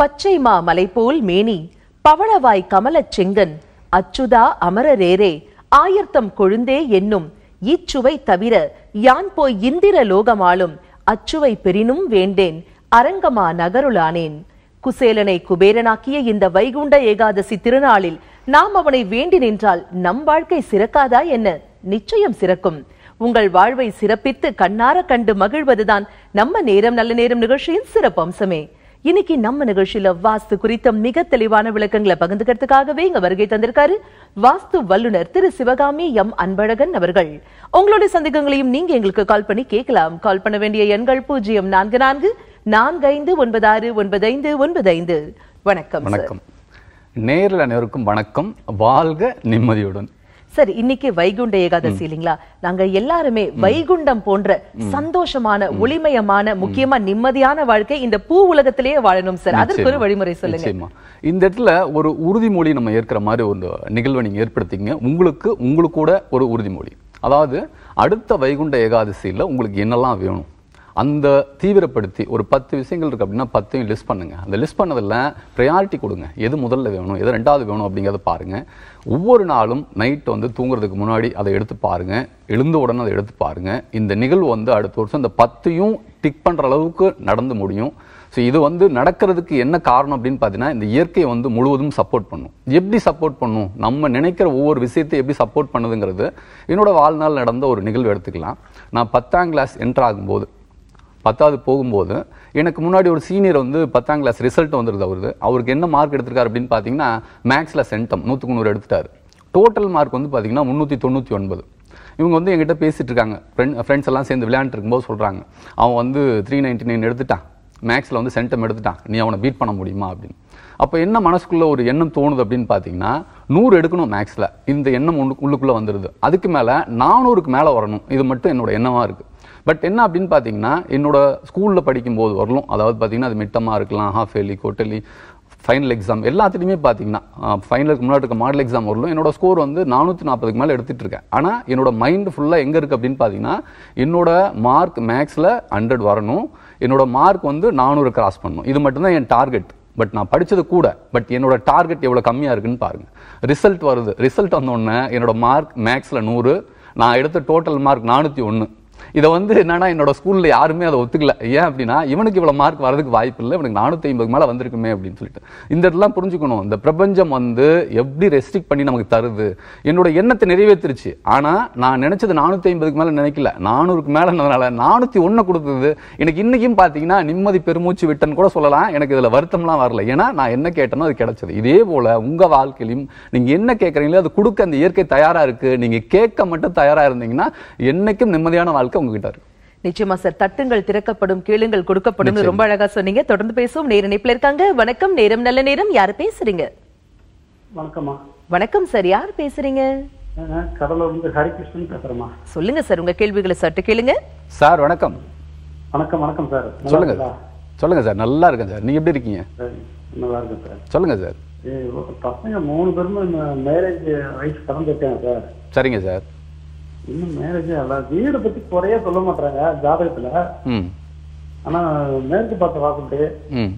பச்சை மா மலை போல் மேனி பவளவாய் கமலச் செங்கன் அச்சுதா அமரரேரே ஆயர்த்தம் கொழுந்தே என்னும் இச்சுவை தவிர யான் போய் இந்திர லோகமாளும் அச்சுவை பெரினும் வேண்டேன் அரங்கமா நகருளானேன் குசேலனை குபேரனாக்கிய இந்த வைகுண்ட ஏகாதசி திருநாளில் நாம் அவனை வேண்டி நின்றால் நம் வாழ்க்கை சிறக்காதா என்ன நிச்சயம் சிறக்கும் உங்கள் வாழ்வை சிறப்பித்து கண்ணார கண்டு மகிழ்வதுதான் நம்ம நேரம் நல்ல நேரம் நிகழ்ச்சியின் சிறப்பு அம்சமே இன்னைக்கு நம்ம நிகழ்ச்சியில வாஸ்து குறித்த மிக தெளிவான விளக்கங்களை பகிர்ந்துக்கிறதுக்காகவே இங்க வருகை தந்திருக்காரு வாஸ்து வல்லுனர் திரு சிவகாமி எம் அன்பழகன் அவர்கள் உங்களுடைய சந்தேகங்களையும் நீங்க எங்களுக்கு கால் பண்ணி கேட்கலாம் கால் பண்ண வேண்டிய எண்கள் பூஜ்ஜியம் நான்கு நான்கு நான்கு ஐந்து ஒன்பது ஆறு ஒன்பது ஐந்து ஒன்பது ஐந்து வணக்கம் சார். வணக்கம் நேரில் அனைவருக்கும் வணக்கம் வாழ்க நிம்மதியுடன் சரி இன்னைக்கு வைகுண்ட ஏகாதசி இல்லைங்களா நாங்க எல்லாருமே வைகுண்டம் போன்ற சந்தோஷமான ஒளிமயமான முக்கியமா நிம்மதியான வாழ்க்கை இந்த பூ உலகத்திலேயே வாழணும் சார் அதற்கு ஒரு நிச்சயமா. வழிமுறை சொல்லுங்க நிச்சயமா இந்த இடத்துல ஒரு உறுதிமொழி நம்ம ஏற்கிற மாதிரி ஒரு நிகழ்வை நீங்க ஏற்படுத்திங்க உங்களுக்கு உங்களுக்கு கூட ஒரு உறுதிமொழி அதாவது அடுத்த வைகுண்ட ஏகாதசியில உங்களுக்கு என்னெல்லாம் வேணும் அந்த தீவிரப்படுத்தி ஒரு பத்து விஷயங்கள் இருக்கு அப்படின்னா பத்தையும் லிஸ்ட் பண்ணுங்க அந்த லிஸ்ட் பண்ணதில் ப்ரையாரிட்டி கொடுங்க எது முதல்ல வேணும் எது ரெண்டாவது வேணும் அப்படிங்கிறத பாருங்க ஒவ்வொரு நாளும் நைட் வந்து தூங்குறதுக்கு முன்னாடி அதை எடுத்து பாருங்க எழுந்த உடனே அதை எடுத்து பாருங்க இந்த நிகழ்வு வந்து அடுத்த வருஷம் இந்த பத்தையும் டிக் பண்ற அளவுக்கு நடந்து முடியும் ஸோ இது வந்து நடக்கிறதுக்கு என்ன காரணம் அப்படின்னு பார்த்தீங்கன்னா இந்த இயற்கையை வந்து முழுவதும் சப்போர்ட் பண்ணும் எப்படி சப்போர்ட் பண்ணும் நம்ம நினைக்கிற ஒவ்வொரு விஷயத்தை எப்படி சப்போர்ட் பண்ணுதுங்கிறது என்னோட வாழ்நாள் நடந்த ஒரு நிகழ்வு எடுத்துக்கலாம் நான் பத்தாம் கிளாஸ் என்டர் ஆகும்போது பத்தாவது போகும்போது எனக்கு முன்னாடி ஒரு சீனியர் வந்து பத்தாம் கிளாஸ் ரிசல்ட் வந்துருது அவருது அவருக்கு என்ன மார்க் எடுத்திருக்காரு அப்படின்னு பார்த்தீங்கன்னா மேக்ஸில் சென்டம் நூற்றுக்கு நூறு எடுத்துட்டாரு டோட்டல் மார்க் வந்து பார்த்தீங்கன்னா முந்நூற்றி தொண்ணூற்றி ஒன்பது இவங்க வந்து எங்கிட்ட பேசிட்டு இருக்காங்க ஃப்ரெண்ட் ஃப்ரெண்ட்ஸ் எல்லாம் சேர்ந்து விளையாண்டுட்டு இருக்கும்போது சொல்கிறாங்க அவன் வந்து த்ரீ நைன்டி நைன் எடுத்துட்டான் மேக்ஸில் வந்து சென்டம் எடுத்துட்டான் நீ அவனை பீட் பண்ண முடியுமா அப்படின்னு அப்போ என்ன மனசுக்குள்ள ஒரு எண்ணம் தோணுது அப்படின்னு பார்த்தீங்கன்னா நூறு எடுக்கணும் மேக்ஸில் இந்த எண்ணம் உள்ளு உள்ளுக்குள்ளே வந்துடுது அதுக்கு மேலே நானூறுக்கு மேலே வரணும் இது மட்டும் என்னோட எண்ணமாக இருக்குது பட் என்ன அப்படின்னு பார்த்தீங்கன்னா என்னோட ஸ்கூலில் படிக்கும்போது வரலும் அதாவது பார்த்தீங்கன்னா அது மிட்டமாக இருக்கலாம் half yearly quarterly final exam எல்லாத்துலேயுமே பார்த்தீங்கன்னா ஃபைனலுக்கு முன்னாடி இருக்க மாடல் எக்ஸாம் வரலும் என்னோட ஸ்கோர் வந்து நானூற்றி நாற்பதுக்கு மேலே எடுத்துட்டு இருக்கேன் ஆனால் என்னோட மைண்ட் ஃபுல்லாக எங்கே இருக்குது அப்படின்னு பார்த்தீங்கன்னா என்னோட மார்க் மேக்ஸில் ஹண்ட்ரட் வரணும் என்னோட மார்க் வந்து நானூறு கிராஸ் பண்ணணும் இது மட்டும்தான் என் டார்கெட் பட் நான் படிச்சது கூட பட் என்னோட டார்கெட் எவ்வளோ கம்மியாக இருக்குன்னு பாருங்க ரிசல்ட் வருது ரிசல்ட் வந்தோடனே என்னோட மார்க் மேக்ஸில் நூறு நான் எடுத்த டோட்டல் மார்க் நானூற்றி ஒன்று இதை வந்து என்னன்னா என்னோட ஸ்கூல்ல யாருமே அதை ஒத்துக்கல ஏன் அப்படின்னா இவனுக்கு இவ்வளவு மார்க் வரதுக்கு வாய்ப்பு இல்லை இவனுக்கு நானூத்தி ஐம்பது மேல வந்திருக்குமே அப்படின்னு சொல்லிட்டு இந்த இடத்துல புரிஞ்சுக்கணும் இந்த பிரபஞ்சம் வந்து எப்படி ரெஸ்ட்ரிக்ட் பண்ணி நமக்கு தருது என்னோட எண்ணத்தை நிறைவேற்றிருச்சு ஆனா நான் நினைச்சது நானூத்தி ஐம்பதுக்கு மேல நினைக்கல நானூறுக்கு மேலனால நானூத்தி ஒண்ணு கொடுத்தது எனக்கு இன்னைக்கும் பாத்தீங்கன்னா நிம்மதி பெருமூச்சு விட்டன்னு கூட சொல்லலாம் எனக்கு இதுல வருத்தம்லாம் வரல ஏன்னா நான் என்ன கேட்டனோ அது கிடைச்சது இதே போல உங்க வாழ்க்கையிலும் நீங்க என்ன கேட்கறீங்களோ அது கொடுக்க அந்த இயற்கை தயாரா இருக்கு நீங்க கேட்க மட்டும் தயாரா இருந்தீங்கன்னா என்னைக்கும் நிம்மதியான வாழ்க்கை உங்ககிட்ட இருக்கு நிச்சயமா சார் தட்டுங்கள் திறக்கப்படும் கேளுங்கள் கொடுக்கப்படும் ரொம்ப அழகா சொன்னீங்க தொடர்ந்து பேசுவோம் நேர இணைப்புல இருக்காங்க வணக்கம் நேரம் நல்ல நேரம் யாரு பேசுறீங்க வணக்கம்மா வணக்கம் சார் யார் பேசுறீங்க நான் கடலூர் இருந்து ஹரிகிருஷ்ணன் பேசுறேம்மா சொல்லுங்க சார் உங்க கேள்விகளை சற்று கேளுங்க சார் வணக்கம் வணக்கம் வணக்கம் சார் நல்லா சொல்லுங்க இருக்கீங்களா? சொல்லுங்க சார் நல்லா இருக்கேன் சார் நீங்க எப்படி இருக்கீங்க சரி, நல்லா இருக்கேன் சார் சொல்லுங்க சார் ஏய், ஒரு பசங்க மூணு பேருமே மேரேஜ் வயசு கடந்துருக்காங்க சார் சரிங்க சார் இன்னும் மேரேஜ் அல்ல வீடை பத்தி குறைய சொல்ல மாட்டாங்க ஜாதகத்துல ம் ஆனா மேற்கு பார்த்த வாசப்படி ம்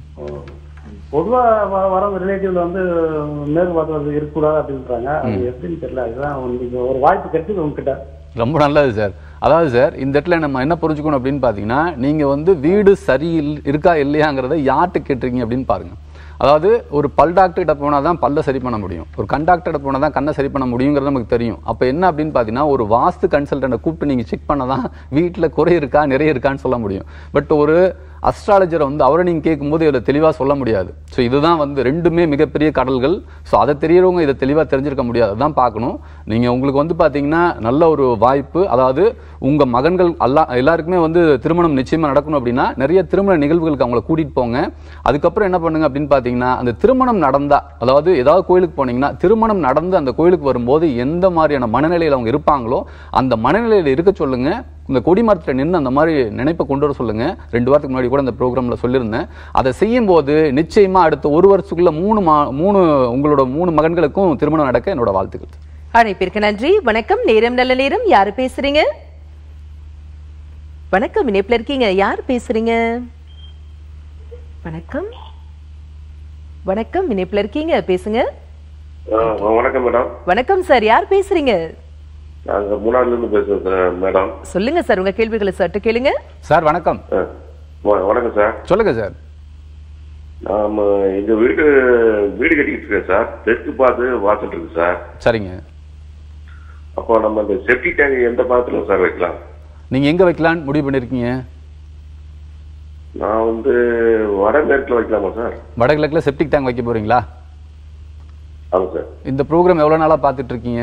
பொதுவா வ- வரவங்க ரிலேட்டிவ்ல வந்து மேற்கு பார்த்து இருக்கக்கூடாது அப்படின்றாங்க அது எப்படின்னு தெரியல அதுதான் உங்களுக்கு ஒரு வாய்ப்பு கிடைச்சது உங்ககிட்ட ரொம்ப நல்லது சார் அதாவது சார் இந்த இடத்துல நம்ம என்ன புரிஞ்சுக்கணும் அப்படின்னு பார்த்தீங்கன்னா நீங்கள் வந்து வீடு சரி இல்- இருக்கா இல்லையாங்கிறத யார்கிட்ட கேட்டிருக்கீங்க அப்படின்னு பாருங்க அதாவது ஒரு பல் டாக்டர்கிட்ட போனால் தான் பல்லை சரி பண்ண முடியும் ஒரு கண்டாக்டர்கிட்ட போனால் தான் கண்ணை சரி பண்ண முடியுங்கிறது நமக்கு தெரியும் அப்போ என்ன அப்படின்னு பார்த்தீங்கன்னா ஒரு வாஸ்து கன்சல்டண்ட்டை கூப்பிட்டு நீங்கள் செக் பண்ண தான் வீட்டில் குறை இருக்கா நிறைய இருக்கான்னு சொல்ல முடியும் பட் ஒரு அஸ்ட்ராலஜரை வந்து அவரை நீங்கள் கேட்கும்போது இதில் தெளிவாக சொல்ல முடியாது ஸோ இதுதான் வந்து ரெண்டுமே மிகப்பெரிய கடல்கள் ஸோ அதை தெரியறவங்க இதை தெளிவாக தெரிஞ்சிருக்க முடியாது அதான் பார்க்கணும் நீங்கள் உங்களுக்கு வந்து பார்த்தீங்கன்னா நல்ல ஒரு வாய்ப்பு அதாவது உங்கள் மகன்கள் எல்லா எல்லாருக்குமே வந்து திருமணம் நிச்சயமாக நடக்கணும் அப்படின்னா நிறைய திருமண நிகழ்வுகளுக்கு அவங்கள கூட்டிகிட்டு போங்க அதுக்கப்புறம் என்ன பண்ணுங்க அப்படின்னு பார்த்தீங்கன்னா அந்த திருமணம் நடந்தா அதாவது ஏதாவது கோயிலுக்கு போனீங்கன்னா திருமணம் நடந்து அந்த கோயிலுக்கு வரும்போது எந்த மாதிரியான மனநிலையில் அவங்க இருப்பாங்களோ அந்த மனநிலையில் இருக்க சொல்லுங்க இந்த கொடி மரத்தில் நின்று அந்த மாதிரி நினைப்பை கொண்டு வர சொல்லுங்க ரெண்டு வாரத்துக்கு முன்னாடி கூட இந்த ப்ரோக்ராம்ல சொல்லியிருந்தேன் அதை செய்யும் போது நிச்சயமா அடுத்த ஒரு வருஷத்துக்குள்ள மூணு மா மூணு உங்களோட மூணு மகன்களுக்கும் திருமணம் நடக்க என்னோட வாழ்த்துக்கள் அழைப்பிற்கு நன்றி வணக்கம் நேரம் நல்ல நேரம் யாரு பேசுறீங்க வணக்கம் இணைப்புல இருக்கீங்க யார் பேசுறீங்க வணக்கம் வணக்கம் இணைப்புல இருக்கீங்க பேசுங்க ஆ, வணக்கம் மேடம் வணக்கம் சார் யார் பேசுறீங்க நாங்க மூணாறுல இருந்து பேசுறோம் சார் மேடம் சொல்லுங்க சார் உங்க கேள்விகளை சற்று கேளுங்க சார் வணக்கம் ஆ, வ- வணக்கம் சார் சொல்லுங்க சார் நாம எங்க வீடு வீடு கட்டிக்கிட்டு இருக்கேன் சார் தெற்கு பார்த்து வாசல் இருக்கு சார் சரிங்க அப்போ நம்ம இந்த செப்டி டேங்க் எந்த பாத்துல சார் வைக்கலாம் நீங்க எங்க வைக்கலாம்னு முடிவு பண்ணிருக்கீங்க நான் வந்து வடமேற்குல வைக்கலாமா சார் வடகிழக்குல செப்டிக் டேங்க் வைக்க போறீங்களா ஆமாம் சார் இந்த ப்ரோக்ராம் எவ்வளவு நாளா பார்த்துட்டு இருக்கீங்க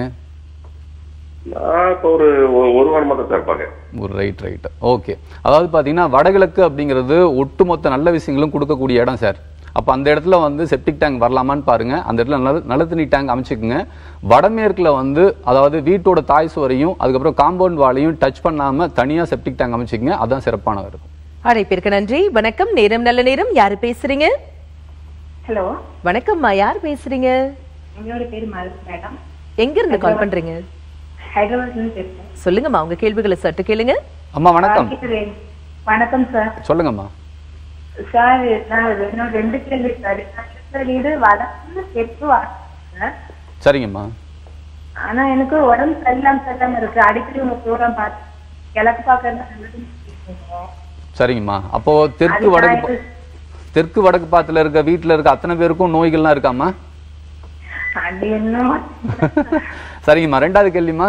நான் இப்போ ஒரு ஒ- ஒரு வாரமா தான் சார் பார்க்கேன் ஒரு ரைட் ரைட் ஓகே அதாவது பார்த்தீங்கன்னா வடகிழக்கு அப்படிங்கிறது ஒட்டுமொத்த நல்ல விஷயங்களும் கொடுக்கக்கூடிய இடம் சார் அப்போ அந்த இடத்துல வந்து செப்டிக் டேங்க் வரலாமான்னு பாருங்க அந்த இடத்துல நல்ல நல்ல தண்ணி டேங்க் அமைச்சுக்குங்க வடமேற்குல வந்து அதாவது வீட்டோட தாய் சுவரையும் அதுக்கப்புறம் காம்பவுண்ட் வாலையும் டச் பண்ணாம தனியா செப்டிக் டேங்க் அமைச்சுக்குங்க அதான் சிறப்பான இருக்கும் அழைப்பிற்கு நன்றி வணக்கம் நேரம் நல்ல நேரம் யாரு பேசுறீங்க ஹலோ வணக்கம்மா யார் பேசுறீங்க என்னோட பேர் மாலதி மேடம் எங்க இருந்து கால் பண்றீங்க ஹைதராபாத்ல இருந்து பேசுறேன் சொல்லுங்கம்மா உங்க கேள்விகளை சற்று கேளுங்க அம்மா வணக்கம் கேக்குறேன். வணக்கம் சார் சொல்லுங்கம்மா சார் நான் என்னோட ரெண்டு கேள்வி சார் நான் இருக்கிற வீடு வடக்கு தெற்கு வாசல் சார் சரிங்கம்மா ஆனா எனக்கு உடம்பு சரியில்லாம சரியில்லாம இருக்கு அடிக்கடி உங்க ப்ரோக்ராம் பார்த்து கிழக்கு பாக்குறது நல்லதுன்னு சொல்லிருக்கீங்க. சரிங்கம்மா அப்போ தெற்கு அதுக்கு வடக்கு நான் பா- இது- தெற்கு வடக்கு பாத்துல இருக்க வீட்டுல இருக்க அத்தனை பேருக்கும் நோய்கள்லாம் இருக்காம்மா அது என்னமோ சரிங்கம்மா ரெண்டாவது கேள்விம்மா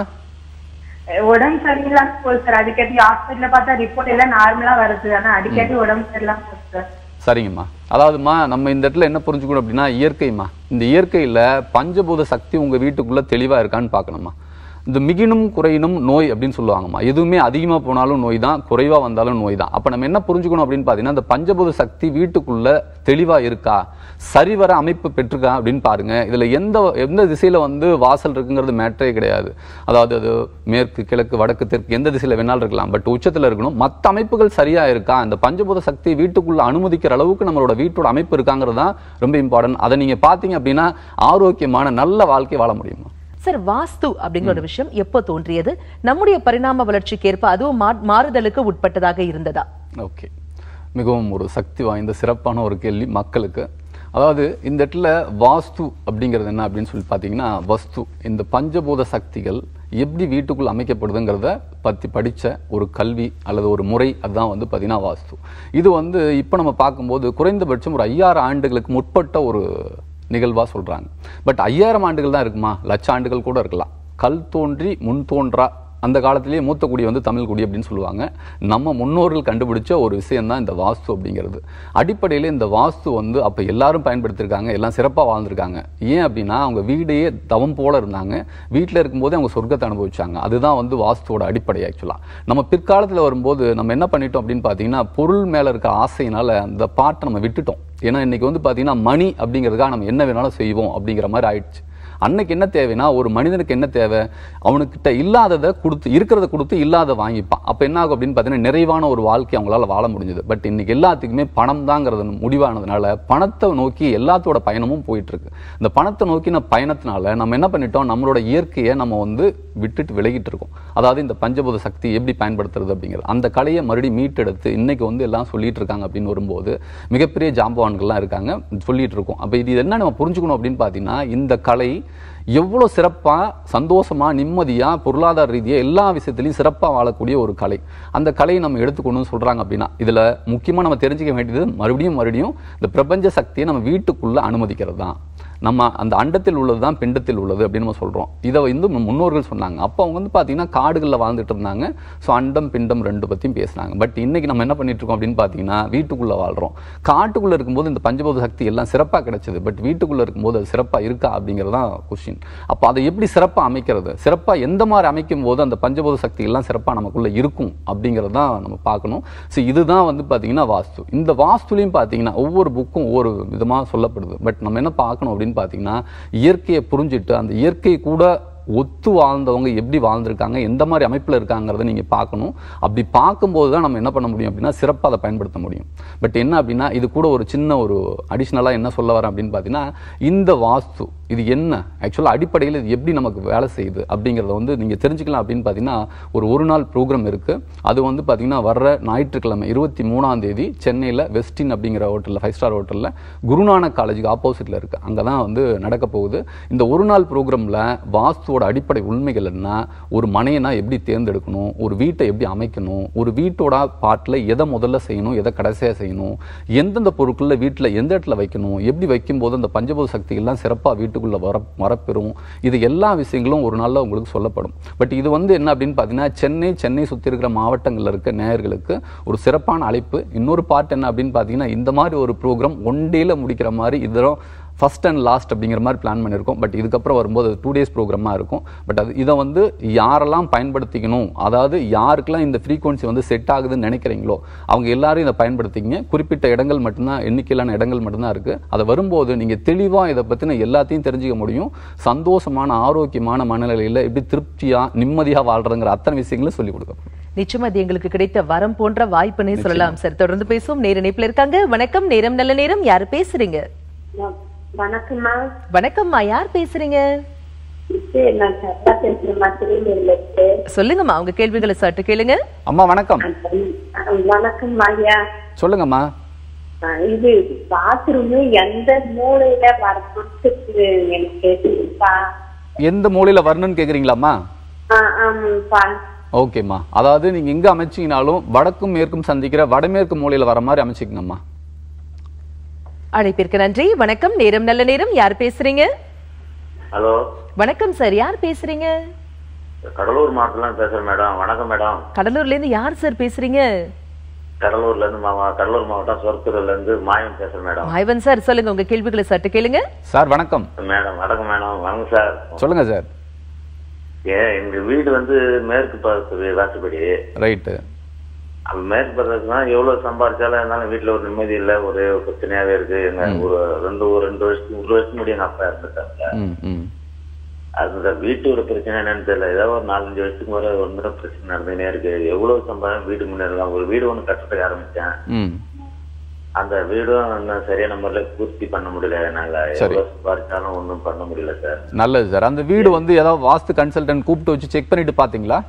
உடம்பு சரியில்லாம போகுது சார் அடிக்கடி ஹாஸ்பிட்டல்ல பார்த்தா ரிப்போர்ட் எல்லாம் நார்மலா வருது ஆனா அடிக்கடி உடம்பு சரியில்லாம போகுது சார் சரிங்கம்மா அதாவதுமா நம்ம இந்த இடத்துல என்ன புரிஞ்சுக்கணும் அப்படின்னா இயற்கைம்மா இந்த இயற்கையில பஞ்சபூத சக்தி உங்க வீட்டுக்குள்ள தெளிவா இருக்கான்னு பார்க்கணுமா இந்த மிகினும் குறையினும் நோய் அப்படின்னு சொல்லுவாங்கம்மா எதுவுமே அதிகமா போனாலும் நோய் தான் குறைவா வந்தாலும் நோய் தான் அப்ப நம்ம என்ன புரிஞ்சுக்கணும் அப்படின்னு பார்த்தீங்கன்னா இந்த பஞ்சபூத சக்தி வீட்டுக்குள்ள தெளிவா இருக்கா சரிவர அமைப்பு பெற்றிருக்கா அப்படின்னு பாருங்க இதுல எந்த எந்த திசையில வந்து வாசல் இருக்குங்கிறது மேட்டரே கிடையாது அதாவது அது மேற்கு கிழக்கு வடக்கு தெற்கு எந்த திசையில வேணாலும் இருக்கலாம் பட் உச்சத்துல இருக்கணும் மற்ற அமைப்புகள் சரியா இருக்கா இந்த பஞ்சபூத சக்தி வீட்டுக்குள்ள அனுமதிக்கிற அளவுக்கு நம்மளோட வீட்டோட அமைப்பு இருக்காங்கிறது தான் ரொம்ப இம்பார்ட்டன்ட் அதை நீங்க பாத்தீங்க அப்படின்னா ஆரோக்கியமான நல்ல வாழ்க்கை வாழ முடியுமா சார் வாஸ்து அப்படிங்கிற ஒரு விஷயம் எப்போ தோன்றியது நம்முடைய பரிணாம வளர்ச்சிக்கு ஏற்ப அதுவும் மா- மாறுதலுக்கு உட்பட்டதாக இருந்ததா ஓகே மிகவும் ஒரு சக்தி வாய்ந்த சிறப்பான ஒரு கேள்வி மக்களுக்கு அதாவது இந்த இடத்துல வாஸ்து அப்படிங்கிறது என்ன அப்படின்னு சொல்லி பார்த்தீங்கன்னா வஸ்து இந்த பஞ்சபூத சக்திகள் எப்படி வீட்டுக்குள் அமைக்கப்படுதுங்கிறத பற்றி படித்த ஒரு கல்வி அல்லது ஒரு முறை அதுதான் வந்து பார்த்தீங்கன்னா வாஸ்து இது வந்து இப்போ நம்ம பார்க்கும்போது குறைந்தபட்சம் ஒரு ஐயாயிரம் ஆண்டுகளுக்கு முற்பட்ட ஒரு நிகழ்வா சொல்றாங்க பட் ஐயாயிரம் ஆண்டுகள் தான் இருக்குமா லட்ச ஆண்டுகள் கூட இருக்கலாம் கல் தோன்றி முன் தோன்றா அந்த காலத்திலேயே மூத்த குடி வந்து தமிழ் குடி அப்படின்னு சொல்லுவாங்க நம்ம முன்னோர்கள் கண்டுபிடிச்ச ஒரு விஷயம் தான் இந்த வாஸ்து அப்படிங்கிறது அடிப்படையில் இந்த வாஸ்து வந்து அப்போ எல்லாரும் பயன்படுத்தியிருக்காங்க எல்லாம் சிறப்பாக வாழ்ந்திருக்காங்க ஏன் அப்படின்னா அவங்க வீடையே தவம் போல இருந்தாங்க வீட்டில் இருக்கும்போதே அவங்க சொர்க்கத்தை அனுபவிச்சாங்க அதுதான் வந்து வாஸ்துவோட அடிப்படை ஆக்சுவலாக நம்ம பிற்காலத்தில் வரும்போது நம்ம என்ன பண்ணிட்டோம் அப்படின்னு பார்த்தீங்கன்னா பொருள் மேலே இருக்க ஆசையினால அந்த பாட்டை நம்ம விட்டுட்டோம் ஏன்னா இன்னைக்கு வந்து பார்த்தீங்கன்னா மணி அப்படிங்கிறதுக்காக நம்ம என்ன வேணாலும் செய்வோம் அப்படிங்கிற மாதிரி ஆயிடுச்சு அன்னைக்கு என்ன தேவைன்னா ஒரு மனிதனுக்கு என்ன தேவை அவனுக்கிட்ட இல்லாததை கொடுத்து இருக்கிறத கொடுத்து இல்லாத வாங்கிப்பான் அப்போ என்ன ஆகும் அப்படின்னு பார்த்தீங்கன்னா நிறைவான ஒரு வாழ்க்கை அவங்களால வாழ முடிஞ்சது பட் இன்னைக்கு எல்லாத்துக்குமே பணம் தாங்கிறது முடிவானதுனால பணத்தை நோக்கி எல்லாத்தோட பயணமும் போயிட்டு இருக்கு இந்த பணத்தை நோக்கின பயணத்தினால நம்ம என்ன பண்ணிட்டோம் நம்மளோட இயற்கையை நம்ம வந்து விட்டுட்டு விலகிட்டு இருக்கோம் அதாவது இந்த பஞ்சபூத சக்தி எப்படி பயன்படுத்துறது அப்படிங்கிறது அந்த கலையை மறுபடியும் மீட்டெடுத்து இன்னைக்கு வந்து எல்லாம் சொல்லிட்டு இருக்காங்க அப்படின்னு வரும்போது மிகப்பெரிய ஜாம்பவான்கள்லாம் இருக்காங்க சொல்லிட்டு இருக்கோம் அப்போ இது என்ன நம்ம புரிஞ்சுக்கணும் அப்படின்னு பார்த்தீங்கன்னா இந்த கலை எவ்வளோ சிறப்பாக சந்தோஷமா நிம்மதியா பொருளாதார ரீதியாக எல்லா விஷயத்துலையும் சிறப்பாக வாழக்கூடிய ஒரு கலை அந்த கலையை நம்ம எடுத்துக்கணும்னு சொல்றாங்க அப்படின்னா இதுல முக்கியமா நம்ம தெரிஞ்சுக்க வேண்டியது மறுபடியும் மறுபடியும் இந்த பிரபஞ்ச சக்தியை நம்ம வீட்டுக்குள்ள அனுமதிக்கிறது தான் நம்ம அந்த அண்டத்தில் உள்ளது தான் பிண்டத்தில் உள்ளது அப்படின்னு நம்ம சொல்றோம் இதை வந்து நம்ம முன்னோர்கள் சொன்னாங்க அப்போ அவங்க வந்து பார்த்தீங்கன்னா காடுகளில் வாழ்ந்துட்டு இருந்தாங்க ஸோ அண்டம் பிண்டம் ரெண்டு பற்றியும் பேசினாங்க பட் இன்னைக்கு நம்ம என்ன பண்ணிட்டு இருக்கோம் அப்படின்னு பார்த்தீங்கன்னா வீட்டுக்குள்ள வாழ்றோம் காட்டுக்குள்ள இருக்கும்போது இந்த பஞ்சபூத சக்தி எல்லாம் சிறப்பாக கிடைச்சது பட் வீட்டுக்குள்ள இருக்கும்போது அது சிறப்பாக இருக்கா அப்படிங்கிறதான் கொஸ்டின் அப்போ அதை எப்படி சிறப்பாக அமைக்கிறது சிறப்பாக எந்த மாதிரி அமைக்கும் போது அந்த பஞ்சபூத சக்தி எல்லாம் சிறப்பாக நமக்குள்ள இருக்கும் அப்படிங்கிறது தான் நம்ம பார்க்கணும் ஸோ இதுதான் வந்து பார்த்தீங்கன்னா வாஸ்து இந்த வாஸ்துலையும் பார்த்தீங்கன்னா ஒவ்வொரு புக்கும் ஒவ்வொரு விதமாக சொல்லப்படுது பட் நம்ம என்ன பார்க்கணும் அப்படின்னு பார்த்தீங்கன்னா இயற்கையை புரிஞ்சுட்டு அந்த இயற்கை கூட ஒத்து வாழ்ந்தவங்க எப்படி வாழ்ந்திருக்காங்க எந்த மாதிரி அமைப்பில் இருக்காங்கிறத நீங்கள் பார்க்கணும் அப்படி பார்க்கும்போது தான் நம்ம என்ன பண்ண முடியும் அப்படின்னா சிறப்பாக அதை பயன்படுத்த முடியும் பட் என்ன அப்படின்னா இது கூட ஒரு சின்ன ஒரு அடிஷ்னலாக என்ன சொல்ல வரேன் அப்படின்னு பார்த்தீங்கன்னா இந்த வாஸ்து இது என்ன ஆக்சுவலாக அடிப்படையில் இது எப்படி நமக்கு வேலை செய்யுது அப்படிங்கிறத வந்து நீங்கள் தெரிஞ்சுக்கலாம் அப்படின்னு பார்த்தீங்கன்னா ஒரு ஒரு நாள் ப்ரோக்ராம் இருக்குது அது வந்து பார்த்தீங்கன்னா வர்ற ஞாயிற்றுக்கிழமை இருபத்தி மூணாம் தேதி சென்னையில் வெஸ்டின் அப்படிங்கிற ஹோட்டலில் ஃபைவ் ஸ்டார் ஹோட்டலில் குருநானக் காலேஜுக்கு ஆப்போசிட்டில் இருக்குது அங்கே தான் வந்து நடக்க போகுது இந்த ஒரு நாள் ப்ரோக்ராமில் வாஸ்துவோட அடிப்படை உண்மைகள் என்ன ஒரு மனையனா எப்படி தேர்ந்தெடுக்கணும் ஒரு வீட்டை எப்படி அமைக்கணும் ஒரு வீட்டோட பாட்டில் எதை முதல்ல செய்யணும் எதை கடைசியாக செய்யணும் எந்தெந்த பொருட்களில் வீட்டில் எந்த இடத்துல வைக்கணும் எப்படி வைக்கும்போது அந்த பஞ்சபூத சக்திகள்லாம் சிறப்பாக வீட்டுக்குள்ளே வர வரப்பெறும் இது எல்லா விஷயங்களும் ஒரு நாளில் உங்களுக்கு சொல்லப்படும் பட் இது வந்து என்ன அப்படின்னு பார்த்தீங்கன்னா சென்னை சென்னை சுற்றி இருக்கிற மாவட்டங்களில் இருக்க நேயர்களுக்கு ஒரு சிறப்பான அழைப்பு இன்னொரு பார்ட் என்ன அப்படின்னு பார்த்தீங்கன்னா இந்த மாதிரி ஒரு ப்ரோக்ராம் ஒன் டேல முடிக்கிற மாதிரி இதெல்லாம் ஃபர்ஸ்ட் அண்ட் லாஸ்ட் அப்படிங்கிற மாதிரி பிளான் பண்ணியிருக்கோம் பட் இதுக்கப்புறம் வரும்போது அது டூ டேஸ் ப்ரோக்ராமாக இருக்கும் பட் அது இதை வந்து யாரெல்லாம் பயன்படுத்திக்கணும் அதாவது யாருக்கெல்லாம் இந்த ஃப்ரீக்வன்சி வந்து செட் ஆகுதுன்னு நினைக்கிறீங்களோ அவங்க எல்லாரும் இதை பயன்படுத்திக்கங்க குறிப்பிட்ட இடங்கள் மட்டும்தான் எண்ணிக்கையிலான இடங்கள் மட்டும்தான் இருக்குது அது வரும்போது நீங்கள் தெளிவாக இதை பற்றின எல்லாத்தையும் தெரிஞ்சுக்க முடியும் சந்தோஷமான ஆரோக்கியமான மனநிலையில் எப்படி திருப்தியாக நிம்மதியாக வாழ்றதுங்கிற அத்தனை விஷயங்களும் சொல்லிக் கொடுக்கப்படும் நிச்சயம் அது எங்களுக்கு கிடைத்த வரம் போன்ற வாய்ப்புனே சொல்லலாம் சார் தொடர்ந்து பேசுவோம் நேர இணைப்புல இருக்காங்க வணக்கம் நேரம் நல்ல நேரம் யாரு பேசுறீங்க வணக்கம்மா வணக்கம்மா யார் பேசுறீங்க இது நான் சரளா பேசுறேம்மா திருநெல்வேலியில இருந்து. சொல்லுங்கம்மா உங்க கேள்விகளை சட்டு கேளுங்க அம்மா வணக்கம் அஹ் வணக்கம் ஐயா சொல்லுங்கம்மா அஹ் இது பாத்ரூம் எந்த மூலையில வரணும்னு எனக்கு தெரியுப்பா எந்த மூலையில் வரணும்னு கேட்குறீங்களாம்மா ஆஹ் ஆமாப்பா ஓகேம்மா அதாவது நீங்கள் எங்கே அமைச்சிங்கனாலும் வடக்கும் மேற்கும் சந்திக்கிற வடமேற்கு மூலையில் வர மாதிரி அமைச்சிக்கங்கம்மா அழைப்பிற்கு நன்றி வணக்கம் நேரம் நல்ல நேரம் யார் பேசுறீங்க ஹலோ வணக்கம் சார் யார் பேசுறீங்க கடலூர் மாவட்டத்துல பேசுறேன் மேடம் வணக்கம் மேடம் கடலூர்ல இருந்து யார் சார் பேசுறீங்க கடலூர்ல இருந்து மாமா கடலூர் மாவட்டம் சொர்த்தூர்ல இருந்து மாயம் பேசுறேன் மேடம் மாய்வன் சார் சொல்லுங்க உங்க கேள்விகளை சட்டு கேளுங்க சார் வணக்கம் மேடம் வணக்கம் மேடம் வணக்கம் சார் சொல்லுங்க சார் ஏ எங்க வீடு வந்து மேற்கு பார்த்து வாசப்படி ரைட்டு அது மேற்கு பார்த்துனா எவ்வளவு சம்பாதிச்சாலும் இருந்தாலும் வீட்டுல ஒரு நிம்மதி இல்ல ஒரே ஒரு பிரச்சனையாவே இருக்கு எங்க ஒரு ரெண்டு ஒரு ரெண்டு வருஷத்துக்கு ஒரு வருஷத்துக்கு முன்னாடி எங்க அப்பா இருந்துட்டாங்க ம் ம் அது இந்த வீட்டோட பிரச்சனை என்னன்னு தெரியல ஏதாவது ஒரு நாலஞ்சு வருஷத்துக்கு வர ஒரு முறை பிரச்சனை நடந்துனே இருக்கு எவ்வளவு சம்பாதம் வீடு முன்னேறலாம் ஒரு வீடு ஒண்ணு கட்டுறதுக்கு ஆரம்பிச்சேன் ம் அந்த வீடும் இன்னும் சரியான முறையில பூர்த்தி பண்ண முடியல என்னால சரி. எவ்வளவு சம்பாதிச்சாலும் ஒண்ணும் பண்ண முடியல சார் நல்லது சார் அந்த வீடு வந்து ஏதாவது வாஸ்து கன்சல்டன்ட் கூப்பிட்டு வச்சு செக் பண்ணிட்டு பாத்தீங்களா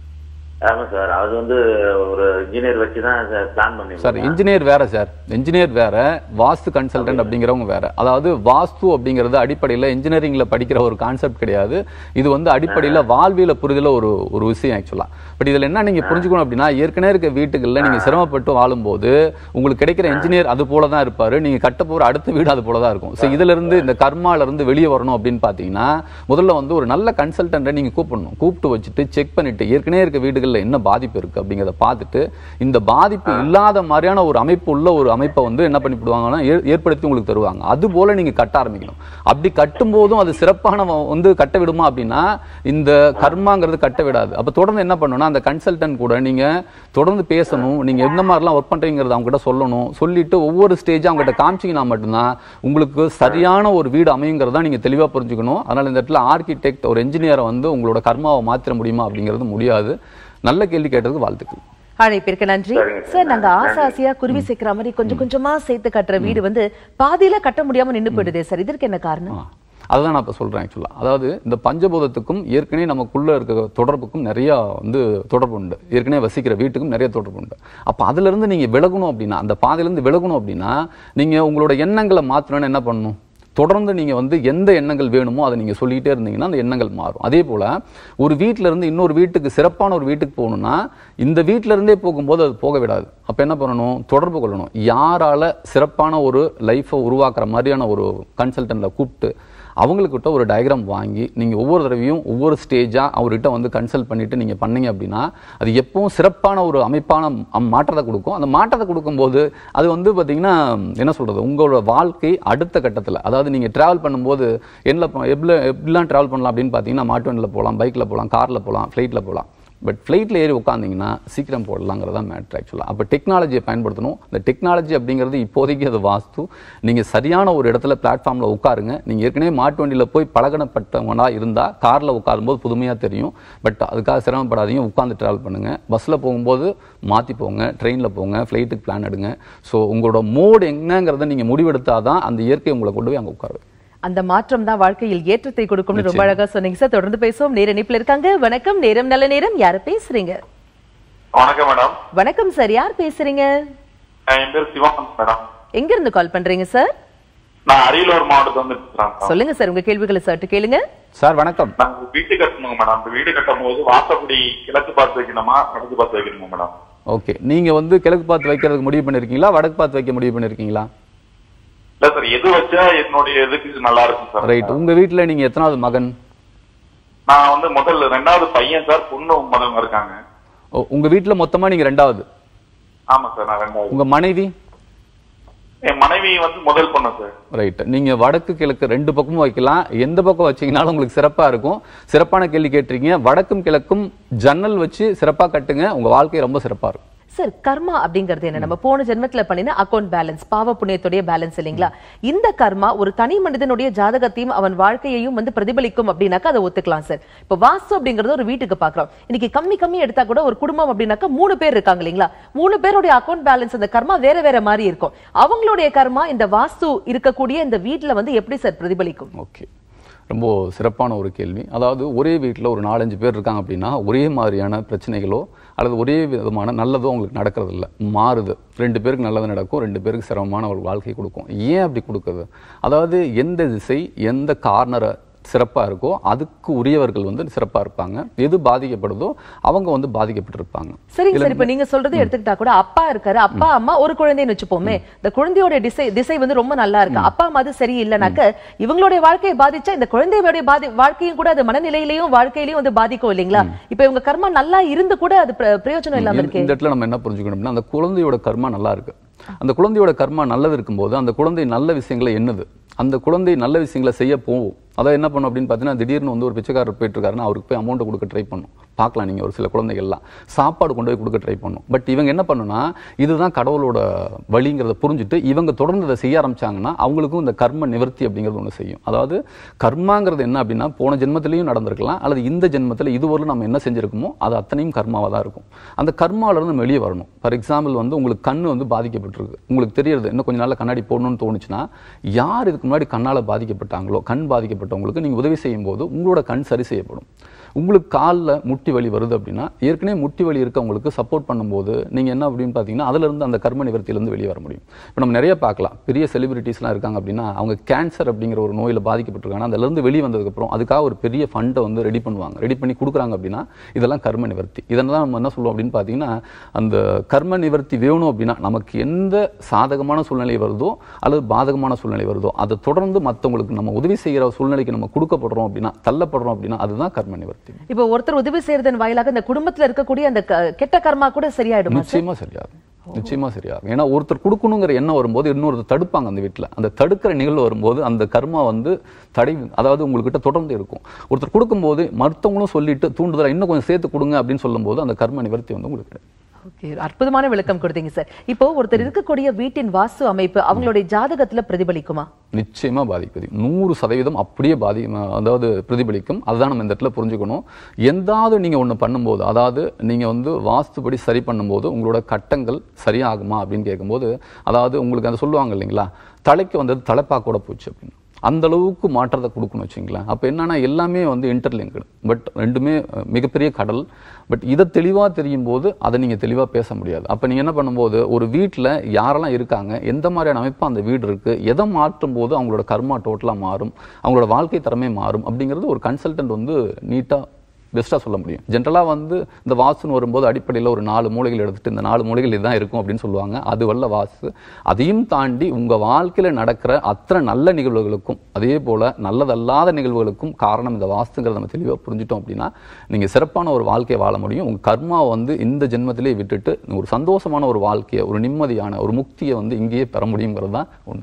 ஆமா சார் அது வந்து ஒரு இன்ஜினியர் வச்சுதான் பிளான் பண்ணி சார் இன்ஜினியர் வேற சார் இன்ஜினியர் வேற வாஸ்து கன்சல்டன்ட் அப்படிங்கிறவங்க வேற அதாவது வாஸ்து அப்படிங்கிறது அடிப்படையில் இன்ஜினியரிங்ல படிக்கிற ஒரு கான்செப்ட் கிடையாது இது வந்து அடிப்படையில் வாழ்வியல புரிதல ஒரு ஒரு விஷயம் ஆக்சுவலா பட் இதுல என்ன நீங்க புரிஞ்சுக்கணும் அப்படின்னா ஏற்கனவே இருக்க வீட்டுகள்ல நீங்க சிரமப்பட்டு வாழும்போது உங்களுக்கு கிடைக்கிற இன்ஜினியர் அது போல தான் இருப்பாரு நீங்க கட்ட போற அடுத்த வீடு அது போல தான் இருக்கும் ஸோ இதுல இருந்து இந்த கர்மால இருந்து வெளியே வரணும் அப்படின்னு பாத்தீங்கன்னா முதல்ல வந்து ஒரு நல்ல கன்சல்டன்ட்டை நீங்க கூப்பிடணும் கூப்பிட்டு வச்சுட்டு செக் பண்ணிட்டு ஏற்கனவே இருக்க வீடுகள்ல என்ன பாதிப்பு இருக்கு அப்படிங்கிறத பார்த்துட்டு இந்த பாதிப்பு இல்லாத மாதிரியான ஒரு அமைப்பு உள்ள ஒரு அமைப்பை வந்து என்ன பண்ணிவிடுவாங்கன்னா ஏ- ஏற்படுத்தி உங்களுக்கு தருவாங்க அது போல நீங்க கட்ட ஆரம்பிக்கணும் அப்படி கட்டும் போதும் அது சிறப்பான வ- வந்து கட்ட விடுமா அப்படின்னா இந்த கர்மாங்கிறது கட்ட விடாது அப்ப தொடர்ந்து என்ன பண்ணணும்னா அந்த கன்சல்டன்ட் கூட நீங்க தொடர்ந்து பேசணும் நீங்க எந்த மாதிரிலாம் ஒர்க் பண்றீங்கிறத அவங்க கிட்ட சொல்லணும் சொல்லிட்டு ஒவ்வொரு ஸ்டேஜா அவங்க கிட்ட காமிச்சீங்கன்னா மட்டும்தான் உங்களுக்கு சரியான ஒரு வீடு அமையுங்கிறதா நீங்க தெளிவா புரிஞ்சுக்கணும் அதனால இந்த இடத்துல ஆர்கிடெக்ட் ஒரு என்ஜினியரை வந்து உங்களோட கர்மாவை மாத்திர முடியுமா அப்படிங்கிறது முடியாது நல்ல கேள்வி கேட்டதுக்கு வாழ்த்துக்கள் அழைப்பிற்கு நன்றி சரிங்க சார். சார் நாங்க ஆசை ஆசையா குருவி சேர்க்கிற மாதிரி கொஞ்சம் கொஞ்சமா சேர்த்து கட்டுற வீடு வந்து பாதியில கட்ட முடியாம நின்னு போயிடுதே சார் இதற்கு என்ன காரணம் ஆ. அதுதான் நான் இப்போ சொல்கிறேன் ஆக்சுவலாக அதாவது இந்த பஞ்சபூதத்துக்கும் ஏற்கனவே நமக்குள்ள இருக்க தொடர்புக்கும் நிறைய வந்து தொடர்பு உண்டு ஏற்கனவே வசிக்கிற வீட்டுக்கும் நிறைய தொடர்பு உண்டு அப்போ அதிலிருந்து நீங்கள் விலகணும் அப்படின்னா அந்த பாதையிலேருந்து விலகணும் அப்படின்னா நீங்கள் உங்களோட எண்ணங்களை மாற்றணும்னு என்ன பண்ணணும் தொடர்ந்து நீங்கள் வந்து எந்த எண்ணங்கள் வேணுமோ அதை நீங்கள் சொல்லிக்கிட்டே இருந்தீங்கன்னா அந்த எண்ணங்கள் மாறும் அதே போல் ஒரு வீட்டில இருந்து இன்னொரு வீட்டுக்கு சிறப்பான ஒரு வீட்டுக்கு போகணும்னா இந்த வீட்டில இருந்தே போகும்போது அது போக விடாது அப்போ என்ன பண்ணணும் தொடர்பு கொள்ளணும் யாரால சிறப்பான ஒரு லைஃப்பை உருவாக்குற மாதிரியான ஒரு கன்சல்டண்ட்டில் கூப்பிட்டு அவங்கக்கிட்ட ஒரு டயக்ராம் வாங்கி நீங்கள் ஒவ்வொரு தடவையும் ஒவ்வொரு ஸ்டேஜாக அவர்கிட்ட வந்து கன்சல்ட் பண்ணிட்டு நீங்கள் பண்ணீங்க அப்படின்னா அது எப்பவும் சிறப்பான ஒரு அமைப்பான அம்- மாற்றத்தை கொடுக்கும் அந்த மாற்றத்தை கொடுக்கும்போது அது வந்து பார்த்தீங்கன்னா என்ன சொல்கிறது உங்களோட வாழ்க்கை அடுத்த கட்டத்தில் அதாவது நீங்கள் ட்ராவல் பண்ணும்போது என்ன எப்படி எப்படிலாம் ட்ராவல் பண்ணலாம் அப்படின்னு பார்த்தீங்கன்னா மாட்டு வண்டியில் போகலாம் பைக்கில் போகலாம் காரில் போகலாம் ஃப்ளைட்டில் போகலாம் பட் ஃப்ளைட்டில் ஏறி உட்காந்திங்கன்னா சீக்கிரம் போடலாங்கிறதா மேட்ரு ஆக்சுவலாக அப்போ டெக்னாலஜியை பயன்படுத்தணும் இந்த டெக்னாலஜி அப்படிங்கிறது இப்போதைக்கு அது வாஸ்து நீங்கள் சரியான ஒரு இடத்துல பிளாட்ஃபார்மில் உட்காருங்க நீங்கள் ஏற்கனவே மாட்டு வண்டியில் போய் பழகணப்பட்டவங்களா இருந்தால் காரில் உட்காரும்போது புதுமையாக தெரியும் பட் அதுக்காக சிரமப்படாதீங்க உட்காந்து ட்ராவல் பண்ணுங்கள் பஸ்ஸில் போகும்போது மாற்றி போங்க ட்ரெயினில் போங்க ஃப்ளைட்டுக்கு பிளான் எடுங்க ஸோ உங்களோட மோடு என்னங்கிறத நீங்கள் முடிவெடுத்தால் தான் அந்த இயற்கை உங்களை கொண்டு போய் அங்கே உட்காரு அந்த மாற்றம் தான் வாழ்க்கையில் ஏற்றத்தை கொடுக்கும்னு ரொம்ப அழகா சொன்னீங்க சார் தொடர்ந்து பேசுவோம் நேர இணைப்புல இருக்காங்க வணக்கம் நேரம் நல்ல நேரம் யாரு பேசுறீங்க வணக்கம் மேடம் வணக்கம் சார் யார் பேசுறீங்க என் பேர் சிவானந்த் மேடம் எங்க இருந்து கால் பண்றீங்க சார் நான் அரியலூர் மாவட்டத்துல வந்து பேசுறேன் சார். சொல்லுங்க சார் உங்க கேள்விகளை சற்று கேளுங்க சார் வணக்கம் நாங்க வீடு கட்டணுங்க மேடம் இந்த வீடு கட்டும் போது வாசப்படி கிழக்கு பார்த்து வைக்கணுமா வடக்கு பார்த்து வைக்கணுமா மேடம் ஓகே நீங்கள் வந்து கிழக்கு பார்த்து வைக்கிறதுக்கு முடிவு பண்ணியிருக்கீங்களா வடக்கு பார்த்து வைக்க முடிவு பண்ணியிருக்கீங்களா இல்ல சார் எது வச்சா என்னுடைய இதுக்கு நல்லா இருக்கும் சார் ரைட் உங்கள் வீட்டில் நீங்கள் எத்தனாவது மகன் நான் வந்து முதல்ல ரெண்டாவது பையன் சார் பொண்ணு முதல்ல இருக்காங்க ஓ, உங்க வீட்ல மொத்தமா நீங்க ரெண்டாவது ஆமா சார் நான் ரெண்டாவது உங்க மனைவி என் மனைவி வந்து முதல் பொண்ணு சார் ரைட் நீங்க வடக்கு கிழக்கு ரெண்டு பக்கமும் வைக்கலாம் எந்த பக்கம் வச்சீங்கனாலும் உங்களுக்கு சிறப்பா இருக்கும் சிறப்பான கேள்வி கேட்டிருக்கீங்க வடக்கும் கிழக்கும் ஜன்னல் வச்சு சிறப்பா கட்டுங்க உங்க வாழ்க்கை ரொம்ப சிறப்பா இருக்கும் சார் கர்மா அப்படிங்கிறது என்ன நம்ம போன ஜென்மத்துல பண்ணின அக்கௌண்ட் பேலன்ஸ் பாவ புண்ணியத்துடைய பேலன்ஸ் இல்லைங்களா இந்த கர்மா ஒரு தனி மனிதனுடைய ஜாதகத்தையும் அவன் வாழ்க்கையையும் வந்து பிரதிபலிக்கும் அப்படின்னாக்கா அதை ஒத்துக்கலாம் சார் இப்ப வாஸ்து அப்படிங்கறது ஒரு வீட்டுக்கு பாக்குறோம் இன்னைக்கு கம்மி கம்மி எடுத்தா கூட ஒரு குடும்பம் அப்படின்னாக்கா மூணு பேர் இருக்காங்க இல்லைங்களா மூணு பேருடைய அக்கௌண்ட் பேலன்ஸ் அந்த கர்மா வேற வேற மாதிரி இருக்கும் அவங்களுடைய கர்மா இந்த வாஸ்து இருக்கக்கூடிய இந்த வீட்டுல வந்து எப்படி சார் பிரதிபலிக்கும் ஓகே ரொம்ப சிறப்பான ஒரு கேள்வி அதாவது ஒரே வீட்டில் ஒரு நாலஞ்சு பேர் இருக்காங்க அப்படின்னா ஒரே மாதிரியான பிரச்சனைகளோ அல்லது ஒரே விதமான நல்லதோ அவங்களுக்கு நடக்கிறது இல்ல மாறுது ரெண்டு பேருக்கு நல்லது நடக்கும் ரெண்டு பேருக்கு சிரமமான ஒரு வாழ்க்கை கொடுக்கும் ஏன் அப்படி கொடுக்குது அதாவது எந்த திசை எந்த கார்னரை சிறப்பா இருக்கோ அதுக்கு உரியவர்கள் வந்து சிறப்பா இருப்பாங்க எது பாதிக்கப்படுதோ அவங்க வந்து பாதிக்கப்பட்டிருப்பாங்க சரிங்க சார் இப்ப நீங்க சொல்றது எடுத்துக்கிட்டா கூட அப்பா இருக்காரு அப்பா அம்மா ஒரு குழந்தைன்னு வச்சுப்போமே இந்த குழந்தையோட திசை திசை வந்து ரொம்ப நல்லா இருக்கு அப்பா அம்மா அது சரி இல்லைனாக்க இவங்களுடைய வாழ்க்கையை பாதிச்சா இந்த குழந்தையோட பாதி வாழ்க்கையும் கூட அது மனநிலையிலையும் வாழ்க்கையிலையும் வந்து பாதிக்கும் இல்லைங்களா இப்ப இவங்க கர்மா நல்லா இருந்து கூட அது பிர- பிரயோஜனம் இல்லாம இந்த- இருக்கே இந்த இடத்துல நம்ம என்ன புரிஞ்சுக்கணும்னா அந்த குழந்தையோட கர்மா நல்லா இருக்கு அந்த குழந்தையோட கர்மா நல்லது இருக்கும்போது அந்த குழந்தை நல்ல விஷயங்களை எண்ணுது அந்த குழந்தை நல்ல விஷயங்களை செய்ய போகும் அதான் என்ன பண்ணும் அப்படின்னு பார்த்தீங்கன்னா திடீர்னு வந்து ஒரு பிச்சைக்காரர் போயிட்டு இருக்காருன்னா அவருக்கு போய் அமௌண்ட் கொடுக்க ட்ரை பண்ணும் பார்க்கலாம் நீங்க ஒரு சில குழந்தைகள்லாம் சாப்பாடு கொண்டு போய் கொடுக்க ட்ரை பண்ணும் பட் இவங்க என்ன பண்ணுனா இதுதான் கடவுளோட வழிங்கிறத புரிஞ்சுட்டு இவங்க தொடர்ந்து அதை செய்ய ஆரம்பிச்சாங்கன்னா அவங்களுக்கும் இந்த கர்ம நிவர்த்தி அப்படிங்கிறது ஒன்று செய்யும் அதாவது கர்மாங்கிறது என்ன அப்படின்னா போன ஜென்மத்திலையும் நடந்திருக்கலாம் அல்லது இந்த ஜென்மத்தில் இதுவரையும் நம்ம என்ன செஞ்சிருக்கோமோ அது அத்தனையும் கர்மாவாக தான் இருக்கும் அந்த கர்மாவில இருந்து நம்ம வெளியே வரணும் ஃபார் எக்ஸாம்பிள் வந்து உங்களுக்கு கண்ணு வந்து பாதிக்கப்பட்டிருக்கு உங்களுக்கு தெரியறது இன்னும் கொஞ்ச நாள்ல கண்ணாடி போடணும்னு தோணுச்சுன்னா யார் இதுக்கு முன்னாடி கண்ணால பாதிக்கப்பட்டாங்களோ கண் பாதிக்கப்பட்டவங்களுக்கு நீங்க உதவி செய்யும் போது உங்களோட கண் சரி செய்யப்படும் உங்களுக்கு காலில் முட்டி வலி வருது அப்படின்னா ஏற்கனவே முட்டி வலி இருக்கவங்களுக்கு சப்போர்ட் பண்ணும்போது நீங்க என்ன அப்படின்னு பார்த்தீங்கன்னா அதுல இருந்து அந்த கர்ம நிவர்த்தியிலிருந்து வெளியே வர முடியும் இப்போ நம்ம நிறைய பார்க்கலாம் பெரிய செலிபிரிட்டிஸ்லாம் இருக்காங்க அப்படின்னா அவங்க கேன்சர் அப்படிங்கிற ஒரு நோயில பாதிக்கப்பட்டிருக்காங்க அதுல இருந்து வெளியே வந்ததுக்கப்புறம் அதுக்காக ஒரு பெரிய ஃபண்டை வந்து ரெடி பண்ணுவாங்க ரெடி பண்ணி கொடுக்குறாங்க அப்படின்னா இதெல்லாம் கர்ம நிவர்த்தி இதெல்லாம் தான் நம்ம என்ன சொல்லுவோம் அப்படின்னு பார்த்தீங்கன்னா அந்த கர்ம நிவர்த்தி வேணும் அப்படின்னா நமக்கு எந்த சாதகமான சூழ்நிலை வருதோ அல்லது பாதகமான சூழ்நிலை வருதோ அதை தொடர்ந்து மற்றவங்களுக்கு நம்ம உதவி செய்கிற சூழ்நிலைக்கு நம்ம கொடுக்கப்படுறோம் அப்படின்னா தள்ளப்படுறோம் அப்படின்னா அதுதான் கர்ம நிவர்த்தி இப்ப ஒருத்தர் உதவி செய்யறதன் வாயிலாக இந்த குடும்பத்துல இருக்கக்கூடிய அந்த க- கெட்ட கர்மா கூட சரியாயிடுமா சார் நிச்சயமா சரியாகும் நிச்சயமா சரியாகும் ஏன்னா ஒருத்தர் கொடுக்கணுங்கிற எண்ணம் வரும்போது இன்னொருத்தர் தடுப்பாங்க அந்த வீட்ல அந்த தடுக்கிற நிகழ்வு வரும்போது அந்த கர்மா வந்து தடை அதாவது உங்ககிட்ட தொடர்ந்து இருக்கும் ஒருத்தர் கொடுக்கும்போது மற்றவங்களும் சொல்லிட்டு தூண்டுதலா இன்னும் கொஞ்சம் சேர்த்து கொடுங்க அப்படின்னு சொல்லும்போது அந்த கர்ம நிவர்த்தி வந்து உங்களுக்கு கிடைக்கும் ஓகே அற்புதமான விளக்கம் கொடுத்தீங்க சார் இப்போ ஒருத்தர் இருக்கக்கூடிய வீட்டின் வாஸ்து அமைப்பு அவங்களுடைய ஜாதகத்துல பிரதிபலிக்குமா நிச்சயமா பாதிக்குது நூறு சதவீதம் அப்படியே பாதி அதாவது பிரதிபலிக்கும் அதுதான் நம்ம இந்த இடத்துல புரிஞ்சுக்கணும் எந்தாவது நீங்க ஒண்ணு பண்ணும்போது அதாவது நீங்க வந்து வாஸ்துபடி சரி பண்ணும்போது உங்களோட கட்டங்கள் சரியாகுமா அப்படின்னு கேட்கும்போது அதாவது உங்களுக்கு அந்த சொல்லுவாங்க இல்லைங்களா தலைக்கு வந்தது தலைப்பாக்கோட போச்சு அப்படின்னு அந்த அளவுக்கு மாற்றத்தை கொடுக்கணும் வச்சுங்களேன் அப்போ என்னன்னா எல்லாமே வந்து இன்டர்லிங்க்டு பட் ரெண்டுமே அஹ், மிகப்பெரிய கடல் பட் இதை தெளிவாக தெரியும் போது அதை நீங்கள் தெளிவாக பேச முடியாது அப்போ நீங்கள் என்ன பண்ணும்போது ஒரு வீட்டில் யாரெல்லாம் இருக்காங்க எந்த மாதிரியான அமைப்பு அந்த வீடு இருக்கு எதை மாற்றும் போது அவங்களோட கர்மா டோட்டலாக மாறும் அவங்களோட வாழ்க்கை தரமே மாறும் அப்படிங்கிறது ஒரு கன்சல்டன்ட் வந்து நீட்டாக பெஸ்ட்டாக சொல்ல முடியும் ஜென்ரலாக வந்து இந்த வாஸ்துன்னு வரும்போது அடிப்படையில் ஒரு நாலு மூலைகள் எடுத்துட்டு இந்த நாலு மூலைகள் இதுதான் இருக்கும் அப்படின்னு சொல்லுவாங்க அது வல்ல வாஸ்து அதையும் தாண்டி உங்கள் வாழ்க்கையில் நடக்கிற அத்தனை நல்ல நிகழ்வுகளுக்கும் அதே போல் நல்லதல்லாத நிகழ்வுகளுக்கும் காரணம் இந்த வாஸ்துங்கிறத நம்ம தெளிவாக புரிஞ்சிட்டோம் அப்படின்னா நீங்கள் சிறப்பான ஒரு வாழ்க்கையை வாழ முடியும் உங்கள் கர்மாவை வந்து இந்த ஜென்மத்திலே விட்டுட்டு ஒரு சந்தோஷமான ஒரு வாழ்க்கையை ஒரு நிம்மதியான ஒரு முக்தியை வந்து இங்கேயே பெற முடியுங்கிறது தான் ஒன்று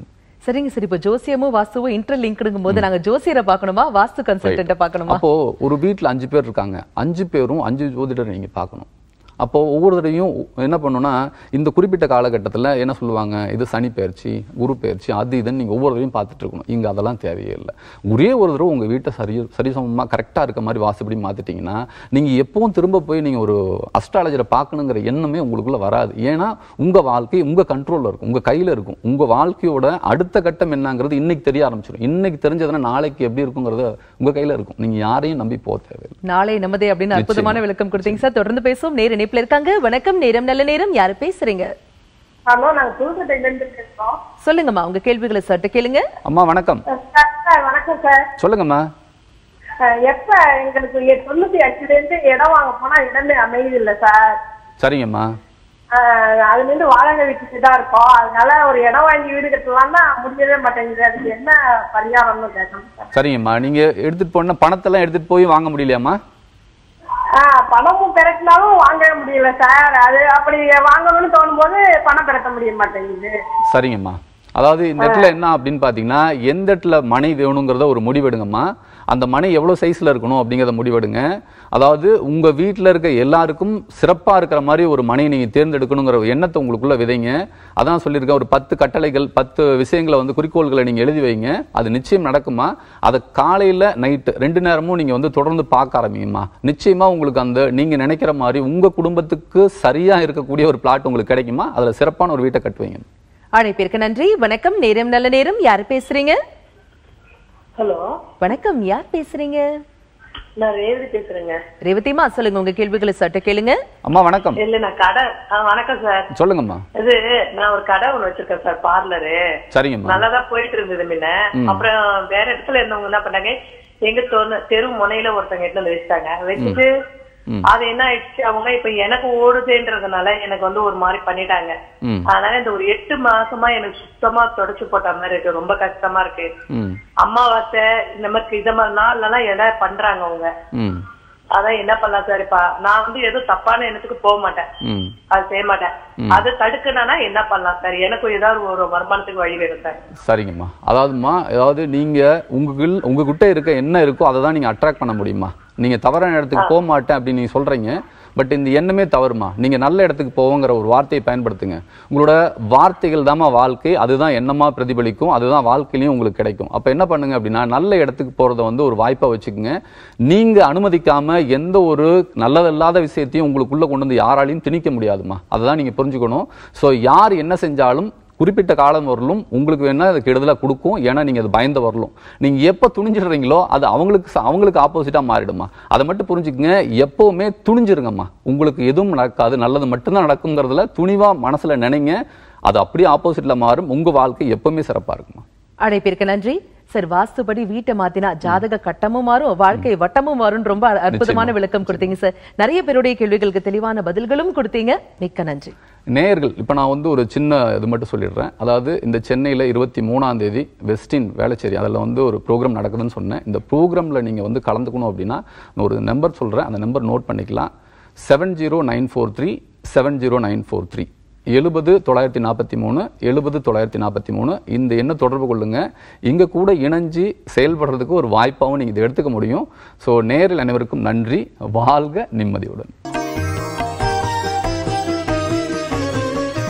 சரிங்க சார் இப்போ ஜோசியமும் வாஸ்துவும் இன்டர்லிங்க்டுங்கும் போது நாங்க ஜோசியரை பார்க்கணுமா வாஸ்து கன்சல்டன்ட்டை பார்க்கணுமா அப்போ ஒரு வீட்ல அஞ்சு பேர் இருக்காங்க அஞ்சு பேரும் அஞ்சு ஜோதிடர் நீங்க பார்க்கணும் அப்போ ஒவ்வொரு தடவையும் என்ன பண்ணணும்னா இந்த குறிப்பிட்ட காலகட்டத்தில் என்ன சொல்லுவாங்க இது சனி பயிற்சி குரு பயிற்சி அது இதுன்னு நீங்கள் ஒவ்வொரு தடவையும் பார்த்துட்டு இருக்கணும் இங்கே அதெல்லாம் தேவையே இல்லை ஒரே ஒரு தடவை உங்கள் வீட்டை சரி சரிசமமாக கரெக்டாக இருக்க மாதிரி வாசப்படி மாற்றிட்டீங்கன்னா நீங்கள் எப்பவும் திரும்ப போய் நீங்கள் ஒரு அஸ்ட்ராலஜரை பார்க்கணுங்கிற எண்ணமே உங்களுக்குள்ள வராது ஏன்னா உங்கள் வாழ்க்கை உங்கள் கண்ட்ரோலில் இருக்கும் உங்கள் கையில் இருக்கும் உங்கள் வாழ்க்கையோட அடுத்த கட்டம் என்னங்கிறது இன்னைக்கு தெரிய ஆரம்பிச்சிடும் இன்னைக்கு தெரிஞ்சதுன்னா நாளைக்கு எப்படி இருக்குங்கிறது உங்கள் கையில் இருக்கும் நீங்கள் யாரையும் நம்பி போக தேவையில்லை நாளை நமதே அப்படின்னு அற்புதமான விளக்கம் கொடுத்தீங்க சார் தொடர்ந்து பேசுவோம் நேர இணைப்புல இருக்காங்க வணக்கம் நேரம் நல்ல நேரம் யாரு பேசுறீங்க ஹலோ நாங்க புதுக்கோட்டையில இருந்து பேசுறோம் சொல்லுங்கம்மா உங்க கேள்விகளை சட்ட கேளுங்க அம்மா வணக்கம் சார் சார் வணக்கம் சார் சொல்லுங்கம்மா அஹ் எப்ப எங்களுக்கு எ- தொண்ணூத்தி அஞ்சுல இருந்து இடம் வாங்க போனா இடமே அமையுது இல்ல சார் சரிங்கம்மா அஹ் அதுல இருந்து வாடகை வீட்டுக்கு தான் இருக்கோம் அதனால ஒரு இடம் வாங்கி வீடு கட்டலாம்னா முடியவே மாட்டேங்குது அதுக்கு என்ன பரிகாரம்னு கேட்கணும் சார் சரிங்கம்மா நீங்க எடுத்துட்டு போன பணத்தெல்லாம் எடுத்துட்டு போய் வாங்க முடியலையாம்மா ஆஹ் பணமும் பெறட்டினாலும் வாங்கவே முடியல சார் அது அப்படி வாங்கணும்னு தோணும் போது பணம் பெறட்ட முடிய மாட்டேங்குது சரிங்கம்மா அதாவது இந்த இடத்துல என்ன அப்படின்னு பார்த்தீங்கன்னா எந்த இடத்துல மனை வேணுங்கிறத ஒரு முடிவெடுங்கம்மா அந்த மனை எவ்வளோ சைஸில் இருக்கணும் அப்படிங்கிறத முடிவெடுங்க அதாவது உங்கள் வீட்டில் இருக்க எல்லாருக்கும் சிறப்பாக இருக்கிற மாதிரி ஒரு மனையை நீங்கள் தேர்ந்தெடுக்கணுங்கிற ஒரு எண்ணத்தை உங்களுக்குள்ள விதைங்க அதான் சொல்லியிருக்கேன் ஒரு பத்து கட்டளைகள் பத்து விஷயங்களை வந்து குறிக்கோள்களை நீங்கள் எழுதி வைங்க அது நிச்சயம் நடக்குமா அதை காலையில் நைட்டு ரெண்டு நேரமும் நீங்கள் வந்து தொடர்ந்து பார்க்க ஆரம்பிங்கம்மா நிச்சயமாக உங்களுக்கு அந்த நீங்கள் நினைக்கிற மாதிரி உங்கள் குடும்பத்துக்கு சரியாக இருக்கக்கூடிய ஒரு பிளாட் உங்களுக்கு கிடைக்குமா அதில் சிறப்பான ஒரு வீட்டை கட்டுவீங்க அழைப்பிற்கு நன்றி வணக்கம் நேரம் நல்ல நேரம் யாரு பேசுறீங்க ஹலோ வணக்கம் யார் பேசுறீங்க நான் ரேவதி பேசுறேங்க ரேவதிமா சொல்லுங்க உங்க கேள்விகளை சட்ட கேளுங்க அம்மா வணக்கம் இல்ல நான் கடை ஆ, வணக்கம் சார் சொல்லுங்கம்மா இது நான் ஒரு கடை ஒண்ணு வச்சிருக்கேன் சார் பார்லரு சரிங்கம்மா நல்லாதான் போயிட்டு இருந்தது முன்ன அப்புறம் வேற இடத்துல இருந்தவங்க என்ன பண்ணாங்க எங்க தொ- தெரு முனையில ஒருத்தங்க எடுத்து வந்து வச்சுட்டாங்க வச்சுட்டு அது என்ன ஆயிடுச்சு அவங்க இப்ப எனக்கு ஓடுதுன்றதுனால எனக்கு வந்து ஒரு மாதிரி பண்ணிட்டாங்க ம் அதனால இந்த ஒரு எட்டு மாசமா எனக்கு சுத்தமா தொடச்சு போட்ட மாதிரி இருக்கு ரொம்ப கஷ்டமா இருக்கு ம் அமாவாசை இந்த மாதிரி இத மாதிரி நாள்லாம் எல்லாம் பண்றாங்க அவங்க ம் அதான் என்ன பண்ணலாம் சார் இப்ப நான் வந்து எதுவும் தப்பான எண்ணத்துக்கு போக மாட்டேன் ம் அது செய்ய மாட்டேன் அது தடுக்கணும்னா என்ன பண்ணலாம் சார் எனக்கும் ஏதாவது ஒரு வருமானத்துக்கு வழி வேணும் சார் சரிங்கம்மா அதாவதும்மா அதாவது நீங்க உங்கள் உங்ககிட்ட இருக்க என்ன இருக்கோ அதை தான் நீங்க அட்ராக்ட் பண்ண முடியுமா நீங்க தவறான இடத்துக்கு போக மாட்டேன் அப்படின்னு நீங்க சொல்றீங்க பட் இந்த எண்ணமே தவறுமா நீங்க நல்ல இடத்துக்கு போவோங்கிற ஒரு வார்த்தையை பயன்படுத்துங்க உங்களோட வார்த்தைகள் தாம்மா வாழ்க்கை அதுதான் எண்ணமா பிரதிபலிக்கும் அதுதான் வாழ்க்கையிலையும் உங்களுக்கு கிடைக்கும் அப்ப என்ன பண்ணுங்க அப்படின்னா நல்ல இடத்துக்கு போறத வந்து ஒரு வாய்ப்பா வச்சுக்கோங்க நீங்க அனுமதிக்காம எந்த ஒரு நல்லதல்லாத விஷயத்தையும் உங்களுக்குள்ள கொண்டு வந்து யாராலையும் திணிக்க முடியாதுமா அதுதான் நீங்க புரிஞ்சுக்கணும் ஸோ யார் என்ன செஞ்சாலும் குறிப்பிட்ட காலம் வரலும் உங்களுக்கு வேணா அது கெடுதலாக கொடுக்கும் ஏன்னா நீங்கள் அது பயந்து வரலும் நீங்கள் எப்போ துணிஞ்சிடுறீங்களோ அது அவங்களுக்கு ச- அவங்களுக்கு ஆப்போசிட்டாக மாறிடுமா அதை மட்டும் புரிஞ்சுக்கங்க எப்போவுமே துணிஞ்சிருங்கம்மா உங்களுக்கு எதுவும் நடக்காது நல்லது மட்டும்தான் நடக்குங்கிறதுல துணிவாக மனசில் நினைங்க அது அப்படியே ஆப்போசிட்டில் மாறும் உங்கள் வாழ்க்கை எப்பவுமே சிறப்பாக இருக்குமா அழைப்பிற்கு நன்றி சார் வாஸ்துபடி வீட்டை மாத்தினா ஜாதக கட்டமும் மாறும் வாழ்க்கை வட்டமும் மாறும் ரொம்ப அற்புதமான நிச்சயமா. விளக்கம் கொடுத்தீங்க சார் நிறைய பேருடைய கேள்விகளுக்கு தெளிவான பதில்களும் கொடுத்தீங்க மிக்க நன்றி நேயர்கள் இப்போ நான் வந்து ஒரு சின்ன இது மட்டும் சொல்லிடுறேன் அதாவது இந்த சென்னையில் இருபத்தி மூணாம் தேதி வெஸ்டின் வேளச்சேரி அதில் வந்து ஒரு ப்ரோக்ராம் நடக்குதுன்னு சொன்னேன் இந்த ப்ரோக்ராமில் நீங்கள் வந்து கலந்துக்கணும் அப்படின்னா நான் ஒரு நம்பர் சொல்கிறேன் அந்த நம்பர் நோட் பண்ணிக்கலாம் seven zero nine four three seven zero nine four three எழுபது தொள்ளாயிரத்தி நாற்பத்தி மூணு எழுபது தொள்ளாயிரத்தி நாற்பத்தி மூணு இந்த எண்ணை தொடர்பு கொள்ளுங்க இங்கே கூட இணைஞ்சு செயல்படுறதுக்கு ஒரு வாய்ப்பாகவும் நீங்கள் இதை எடுத்துக்க முடியும் ஸோ நேரில் அனைவருக்கும் நன்றி வாழ்க நிம்மதியுடன்